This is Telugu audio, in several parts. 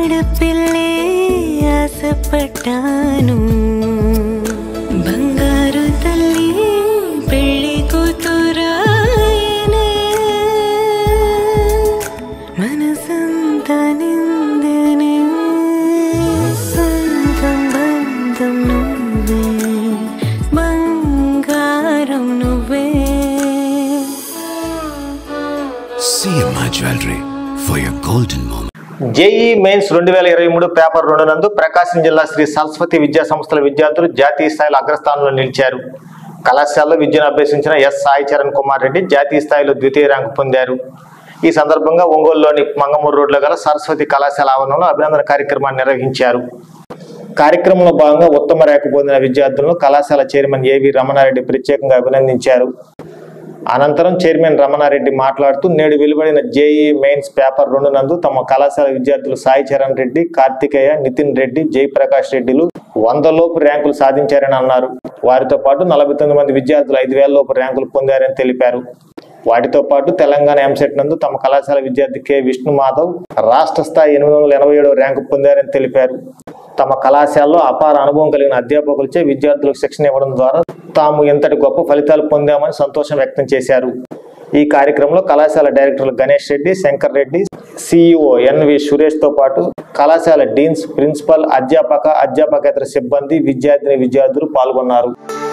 ఆడపిల్లే ఆశపడ్డాను బంగారు తల్లి పెళ్లి కూతురాయనే మనసంతా నిందనే సొంతం బంధం నువ్వే బంగారం నువ్వే CMI Jewelry for your golden moment. JEE mains రెండు వేల ఇరవై మూడు పేపర్ రెండు నందు ప్రకాశం జిల్లా శ్రీ సరస్వతి విద్యా సంస్థల విద్యార్థులు జాతీయ స్థాయిలో అగ్రస్థానంలో నిలిచారు కళాశాలలో విద్యను అభ్యసించిన ఎస్ సాయి చరణ్ కుమార్ రెడ్డి జాతీయ స్థాయిలో ద్వితీయ ర్యాంకు పొందారు ఈ సందర్భంగా ఒంగోలులోని మంగమూరు రోడ్లో గల సరస్వతి కళాశాల ఆవరణంలో అభినందన కార్యక్రమాన్ని నిర్వహించారు కార్యక్రమంలో భాగంగా ఉత్తమ ర్యాంకు పొందిన విద్యార్థులను కళాశాల చైర్మన్ ఏవి రమణారెడ్డి ప్రత్యేకంగా అభినందించారు అనంతరం చైర్మన్ రమణారెడ్డి మాట్లాడుతూ నేడు వెలువడిన జేఈ మెయిన్స్ పేపర్ రెండు నందు తమ కళాశాల విద్యార్థులు సాయి చరణ్ రెడ్డి కార్తికేయ నితిన్ రెడ్డి జయప్రకాష్ రెడ్డిలు వంద లోపు ర్యాంకులు సాధించారని అన్నారు వారితో పాటు నలభై తొమ్మిది మంది విద్యార్థులు ఐదు వేల లోపు ర్యాంకులు పొందారని తెలిపారు వాటితో పాటు తెలంగాణ ఎంసెట్ నందు తమ కళాశాల విద్యార్థి కె విష్ణు మాధవ్ రాష్ట్ర స్థాయి ఎనిమిది వందల ఎనభై ఏడవ ర్యాంకు పొందారని తెలిపారు తమ కళాశాలలో అపార అనుభవం కలిగిన అధ్యాపకులచే విద్యార్థులకు శిక్షణ ఇవ్వడం ద్వారా తాము ఇంతటి గొప్ప ఫలితాలు పొందామని సంతోషం వ్యక్తం చేశారు ఈ కార్యక్రమంలో కళాశాల డైరెక్టర్లు గణేష్ రెడ్డి శంకర్ రెడ్డి సిఇఓ ఎన్వి సురేష్ తో పాటు కళాశాల డీన్స్ ప్రిన్సిపల్ అధ్యాపక అధ్యాపకేతర సిబ్బంది విద్యార్థిని విద్యార్థులు పాల్గొన్నారు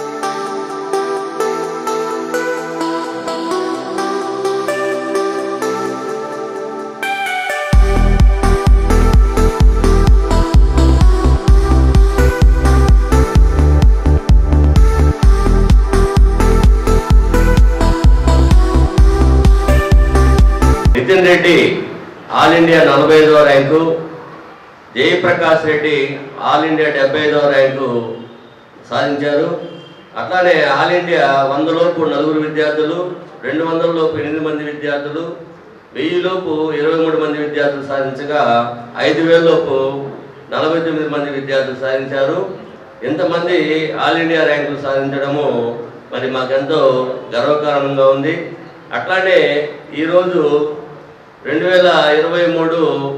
నితిన్ రెడ్డి ఆల్ ఇండియా నలభై ఐదవ rank Jayaprakash Reddy all India డెబ్బై ఐదవ ర్యాంకు సాధించారు అట్లానే ఆల్ ఇండియా వందలోపు నలుగురు విద్యార్థులు రెండు వందల లోపు ఎనిమిది మంది విద్యార్థులు వెయ్యి లోపు ఇరవై మూడు మంది విద్యార్థులు సాధించగా ఐదు వేల లోపు నలభై తొమ్మిది మంది విద్యార్థులు సాధించారు ఇంతమంది ఆల్ ఇండియా ర్యాంకులు సాధించడము మరి మాకెంతో గర్వకారణంగా ఉంది అట్లానే ఈరోజు రెండు వేల ఇరవై మూడు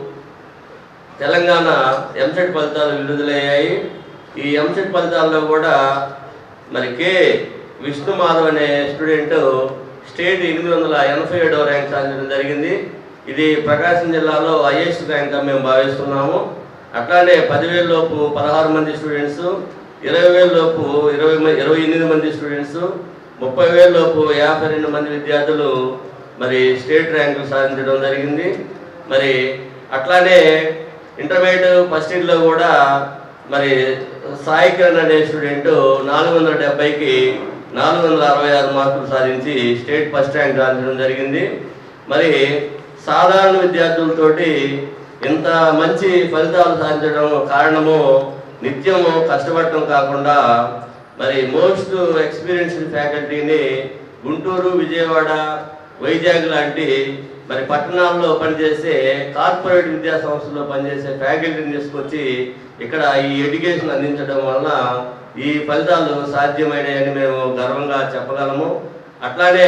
తెలంగాణ ఎంసెట్ ఫలితాలు విడుదలయ్యాయి ఈ ఎంసెట్ ఫలితాల్లో కూడా మరి కే విష్ణు మాధవ్ అనే స్టూడెంట్ స్టేట్ ఎనిమిది వందల ఎనభై ఏడవ ర్యాంక్ సాధించడం జరిగింది ఇది ప్రకాశం జిల్లాలో హైయెస్ట్ ర్యాంక్గా మేము భావిస్తున్నాము అట్లానే పదివేల లోపు పదహారు మంది స్టూడెంట్స్ ఇరవై వేల లోపు ఇరవై మ- ఇరవై ఎనిమిది మంది స్టూడెంట్స్ ముప్పై వేల లోపు యాభై రెండు మంది విద్యార్థులు మరి స్టేట్ ర్యాంకులు సాధించడం జరిగింది మరి అట్లానే ఇంటర్మీడియట్ ఫస్ట్ ఇయర్లో కూడా మరి సాయి కిరణ్ అనే స్టూడెంట్ నాలుగు వందల డెబ్బైకి నాలుగు వందల అరవై ఆరు మార్కులు సాధించి స్టేట్ ఫస్ట్ ర్యాంక్ సాధించడం జరిగింది మరి సాధారణ విద్యార్థులతోటి ఇంత మంచి ఫలితాలు సాధించడం కారణము నిత్యము కష్టపడటం కాకుండా మరి మోస్ట్ ఎక్స్పీరియన్స్డ్ ఫ్యాకల్టీని గుంటూరు విజయవాడ వైజాగ్ లాంటి మరి పట్టణాల్లో పనిచేసే కార్పొరేట్ విద్యా సంస్థల్లో పనిచేసే ఫ్యాకల్టీని తీసుకొచ్చి ఇక్కడ ఈ ఎడ్యుకేషన్ అందించడం వలన ఈ ఫలితాలు సాధ్యమైనాయని మేము గర్వంగా చెప్పగలము అట్లానే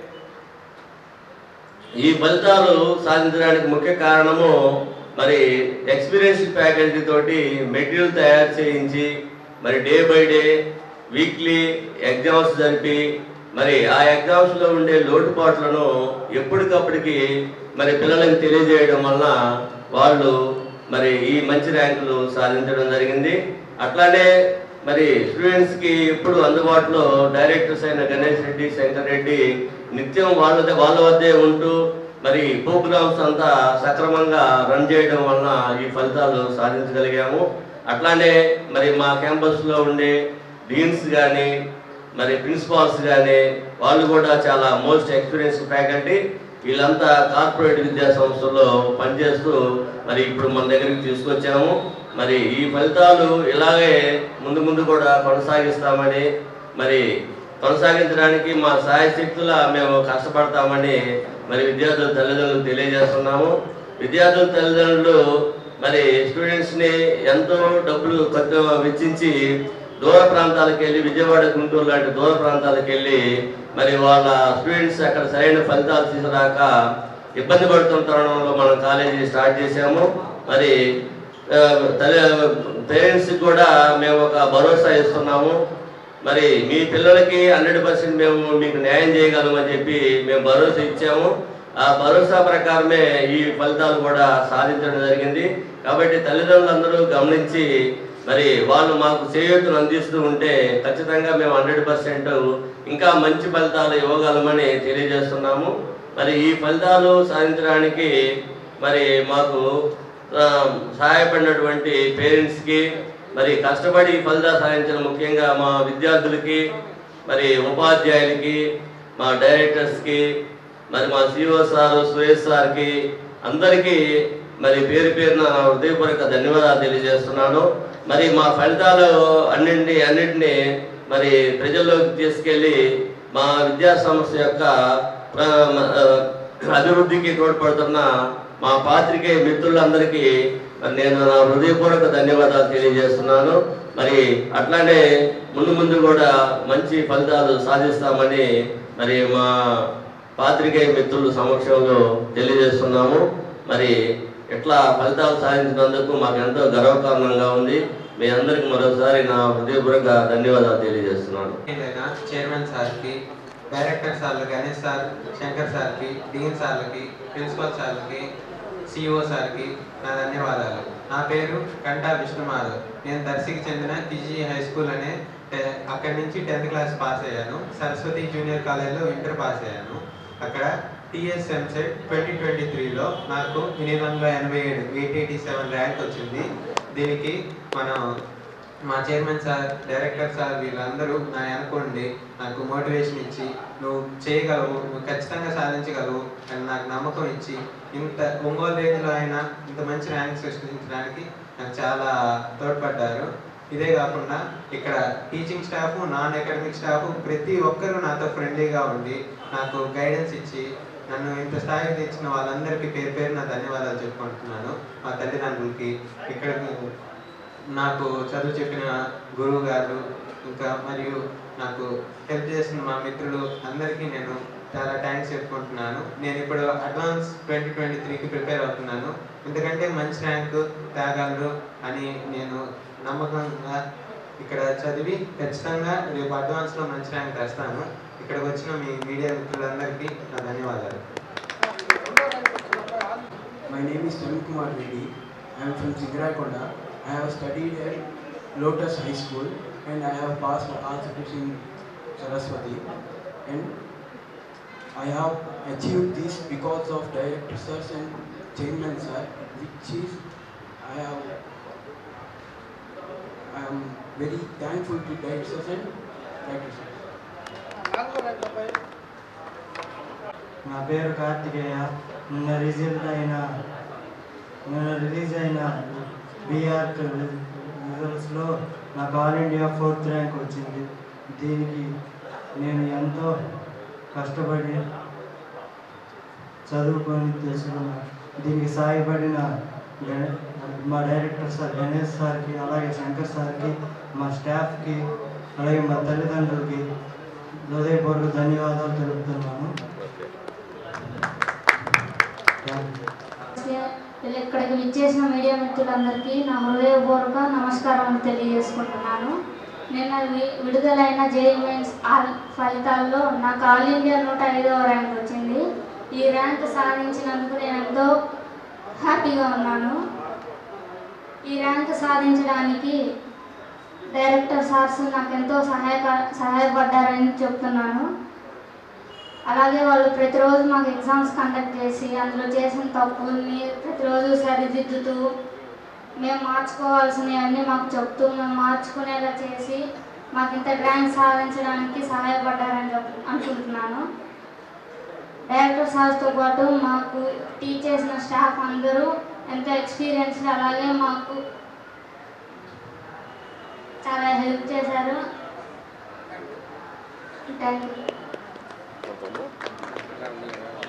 ఈ ఫలితాలు సాధించడానికి ముఖ్య కారణము మరి ఎక్స్పీరియన్స్ ఫ్యాకల్టీ తోటి మెటీరియల్ తయారు చేయించి మరి day by day weekly exams జరిపి మరి ఆ ఎగ్జామ్స్లో ఉండే లోటుపాట్లను ఎప్పటికప్పటికి మరి పిల్లలకు తెలియజేయడం వలన వాళ్ళు మరి ఈ మంచి ర్యాంకులు సాధించడం జరిగింది అట్లానే మరి స్టూడెంట్స్కి ఎప్పుడు అందుబాటులో డైరెక్టర్స్ అయిన గణేష్ రెడ్డి శంకర్ రెడ్డి నిత్యం వాళ్ళ వాళ్ళ వద్దే ఉంటూ మరి ప్రోగ్రామ్స్ అంతా సక్రమంగా రన్ చేయడం వలన ఈ ఫలితాలు సాధించగలిగాము అట్లానే మరి మా క్యాంపస్లో ఉండే డీన్స్ కానీ మరి ప్రిన్సిపాల్స్ కానీ వాళ్ళు కూడా చాలా మోస్ట్ ఎక్స్పీరియన్స్ ఫ్యాకల్టీ వీళ్ళంతా కార్పొరేట్ విద్యా సంస్థల్లో పనిచేస్తూ మరి ఇప్పుడు మన దగ్గరికి తీసుకొచ్చాము మరి ఈ ఫలితాలు ఇలాగే ముందు ముందు కూడా కొనసాగిస్తామని మరి కొనసాగించడానికి మా సాయశక్తుల మేము కష్టపడతామని మరి విద్యార్థుల తల్లిదండ్రులు తెలియజేస్తున్నాము విద్యార్థుల తల్లిదండ్రులు మరి స్టూడెంట్స్ని ఎంతో డబ్బులు ఖర్చు వెచ్చించి దూర ప్రాంతాలకు వెళ్ళి విజయవాడ గుంటూరు లాంటి దూర ప్రాంతాలకు వెళ్ళి మరి వాళ్ళ స్టూడెంట్స్ అక్కడ సరైన ఫలితాలు తీసుకురాక ఇబ్బంది పడుతున్న తరుణంలో మనం కాలేజీ స్టార్ట్ చేశాము మరి ఆ, తల్లి పేరెంట్స్కి కూడా మేము ఒక భరోసా ఇస్తున్నాము మరి మీ పిల్లలకి హండ్రెడ్ పర్సెంట్ మేము మీకు న్యాయం చేయగలమని చెప్పి మేము భరోసా ఇచ్చాము ఆ భరోసా ప్రకారమే ఈ ఫలితాలు కూడా సాధించడం జరిగింది కాబట్టి తల్లిదండ్రులందరూ గమనించి మరి వాళ్ళు మాకు చేయూతను అందిస్తూ ఉంటే ఖచ్చితంగా మేము హండ్రెడ్ పర్సెంట్ ఇంకా మంచి ఫలితాలు ఇవ్వగలమని తెలియజేస్తున్నాము మరి ఈ ఫలితాలు సాధించడానికి మరి మాకు ఆ, సహాయపడినటువంటి పేరెంట్స్కి మరి కష్టపడి ఈ ఫలితాలు సాధించిన ముఖ్యంగా మా విద్యార్థులకి మరి ఉపాధ్యాయులకి మా డైరెక్టర్స్కి మరి మా సిఓ సార్ సురేష్ సార్కి అందరికీ మరి పేరు పేరున నా హృదయపూర్వక ధన్యవాదాలు తెలియజేస్తున్నాను మరి మా ఫలితాలు అన్నింటినీ అన్నింటినీ మరి ప్రజల్లోకి తీసుకెళ్ళి మా విద్యా సంస్థ యొక్క ఆ, ఆ, అభివృద్ధికి తోడ్పడుతున్న మా పాత్రికేయ మిత్రులందరికీ మరి నేను నా హృదయపూర్వక ధన్యవాదాలు తెలియజేస్తున్నాను మరి అట్లానే ముందు ముందు కూడా మంచి ఫలితాలు సాధిస్తామని మరి మా పాత్రికేయ మిత్రుల సమక్షంలో తెలియజేస్తున్నాము మరి ఇట్లా ఫలితాలు సాధించినందుకు మాకు ఎంతో గర్వకారణంగా ఉంది మీ అందరికి మరోసారి నా హృదయపూర్వక ధన్యవాదాలు తెలియజేస్తున్నాను ఏదైనా చైర్మన్ సార్కి డైరెక్టర్ సార్లు గణేష్ సార్ శంకర్ సార్కి డీన్ సార్లకి ప్రిన్సిపల్ సార్లకి సిఇఓ సార్కి నా ధన్యవాదాలు నా పేరు కంటా విష్ణుమాధవ్ నేను దర్శికి చెందిన టీజీ హై స్కూల్ అనే టె- అక్కడి నుంచి టెన్త్ క్లాస్ పాస్ అయ్యాను సరస్వతి జూనియర్ కాలేజ్లో ఇంటర్ పాస్ అయ్యాను అక్కడ టిఎస్ ఎంసెట్ ట్వంటీ ట్వంటీ త్రీలో నాకు ఎనిమిది వందల ఎనభై ఏడు ఎయిట్ ఎయిటీ సెవెన్ ర్యాంక్ వచ్చింది దీనికి మనం మా చైర్మన్ సార్ డైరెక్టర్ సార్ వీళ్ళందరూ నా అనుకోండి నాకు మోటివేషన్ ఇచ్చి నువ్వు చేయగలవు నువ్వు ఖచ్చితంగా సాధించగలవు అని నాకు నమ్మకం ఇచ్చి ఇంత ఒంగోలు రేంజ్లో అయినా ఇంత మంచి ర్యాంక్ సృష్టించడానికి నాకు చాలా తోడ్పడ్డారు ఇదే కాకుండా ఇక్కడ teaching staff non academic staff ప్రతి ఒక్కరూ నాతో ఫ్రెండ్లీగా ఉండి నాకు గైడెన్స్ ఇచ్చి నన్ను ఇంత స్థాయికి తెచ్చిన వాళ్ళందరికీ పేరు పేరు నా ధన్యవాదాలు చెప్పుకుంటున్నాను మా తల్లిదండ్రులకి ఇక్కడ నాకు చదువు చెప్పిన గురువు గారు ఇంకా మరియు నాకు హెల్ప్ చేసిన మా మిత్రులు అందరికీ నేను చాలా థ్యాంక్స్ చెప్పుకుంటున్నాను నేను ఇప్పుడు అడ్వాన్స్ ట్వంటీ ట్వంటీ త్రీకి ప్రిపేర్ అవుతున్నాను ఎందుకంటే మంచి ర్యాంక్ తేగలరు అని నేను నమ్మకంగా ఇక్కడ చదివి ఖచ్చితంగా రేపు అడ్వాన్స్లో మంచి ర్యాంక్ తెస్తాను ఇక్కడికి వచ్చిన మీ మీడియా మిత్రులందరికీ నా ధన్యవాదాలు My name is Tamil Kumar Reddy. I am from Sigarakonda. I have studied at Lotus High School and I have passed all subjects in Saraswati. And I have achieved this because of director sirs and chairman sir, which is I have I am very thankful to directors and director sirs. నా పేరు కార్తికేయ నిన్న రిజల్ట్ అయిన నిన్న రిలీజ్ అయిన బీఆర్ రిజల్ట్స్లో నాకు ఆల్ ఇండియా ఫోర్త్ ర్యాంక్ వచ్చింది దీనికి నేను ఎంతో కష్టపడి చదువుకొని తెలుసుకున్నాను దీనికి సహాయపడిన గణ- మా డైరెక్టర్ సార్ గణేష్ సార్కి అలాగే శంకర్ సార్కి మా స్టాఫ్కి అలాగే మా తల్లిదండ్రులకి హృదయపూర్వక ధన్యవాదాలు తెలుపుతున్నాను ఇక్కడికి విచ్చేసిన మీడియా మిత్రులందరికీ నా హృదయపూర్వక నమస్కారం తెలియజేసుకుంటున్నాను నిన్న వి- విడుదలైన జేఈమెన్స్ ఆల్ ఫలితాల్లో నాకు ఆల్ ఇండియా నూట ఐదవ ర్యాంక్ వచ్చింది ఈ ర్యాంక్ సాధించినందుకు నేను ఎంతో హ్యాపీగా ఉన్నాను ఈ ర్యాంక్ సాధించడానికి డైరెక్టర్ సార్స్ నాకు ఎంతో సహాయక సహాయపడ్డారని చెప్తున్నాను అలాగే వాళ్ళు ప్రతిరోజు మాకు ఎగ్జామ్స్ కండక్ట్ చేసి అందులో చేసిన తప్పుల్ని ప్రతిరోజు సరిదిద్దుతూ మేము మార్చుకోవాల్సినవన్నీ మాకు చెప్తూ మేము మార్చుకునేలా చేసి మాకు ఇంత ర్యాంక్ సాధించడానికి సహాయపడ్డారని చెప్ అనుకుంటున్నాను డైరెక్టర్ సార్స్తో పాటు మాకు టీచ్ చేసిన స్టాఫ్ అందరూ ఎంతో ఎక్స్పీరియన్స్ అలాగే మాకు చాలా హెల్ప్ చేశారు థ్యాంక్ యూ